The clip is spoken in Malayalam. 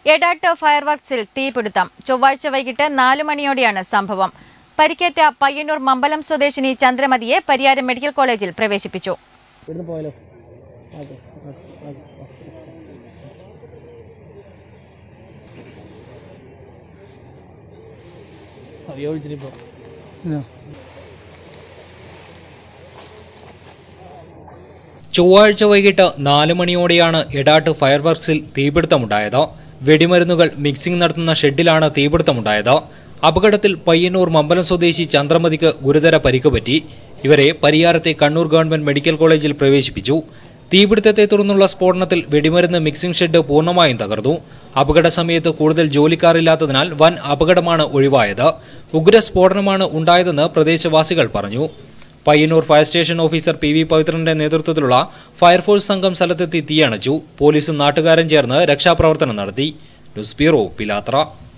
എടാട്ട് ഫയർ വർക്സിൽ തീപിടുത്തം ചൊവ്വാഴ്ച വൈകിട്ട് നാലു മണിയോടെയാണ് സംഭവം പരിക്കേറ്റ പയ്യന്നൂർ മമ്പലം സ്വദേശിനി ചന്ദ്രമതിയെ പരിയാരം മെഡിക്കൽ കോളേജിൽ പ്രവേശിപ്പിച്ചു ഇവിടുന്ന് പോയാലോ ഓക്കെ ഓക്കെ ഓക്കെ അയ്യോ വിളിച്ചിട്ടിപ്പോ ചൊവ്വാഴ്ച വൈകിട്ട് നാല് മണിയോടെയാണ് എടാട്ട് ഫയർ വർക്സിൽ തീപിടുത്തമുണ്ടായത് വെടിമരുന്നുകൾ മിക്സിംഗ് നടത്തുന്ന ഷെഡിലാണ് തീപിടുത്തമുണ്ടായത് അപകടത്തിൽ പയ്യന്നൂർ മമ്പലം സ്വദേശി ചന്ദ്രമതിക്ക് ഗുരുതര പരിക്ക് പറ്റി ഇവരെ പരിയാരത്തെ കണ്ണൂർ ഗവൺമെന്റ് മെഡിക്കൽ കോളേജിൽ പ്രവേശിപ്പിച്ചു തീപിടുത്തത്തെ തുടർന്നുള്ള സ്ഫോടനത്തിൽ വെടിമരുന്ന് മിക്സിംഗ് ഷെഡ് പൂർണ്ണമായും തകർന്നു അപകട സമയത്ത് കൂടുതൽ ജോലിക്കാരില്ലാത്തതിനാൽ വൻ അപകടമാണ് ഒഴിവായത് ഉഗ്ര സ്ഫോടനമാണ് ഉണ്ടായതെന്ന് പ്രദേശവാസികൾ പറഞ്ഞു Payyanur fire station officer P V പവിത്രന്റെ നേതൃത്വത്തിലുള്ള ഫയർഫോഴ്സ് സംഘം സ്ഥലത്തെത്തി തീയണച്ചു പോലീസും നാട്ടുകാരും ചേർന്ന് രക്ഷാപ്രവർത്തനം നടത്തി ന്യൂസ് ബ്യൂറോ പിലാത്ര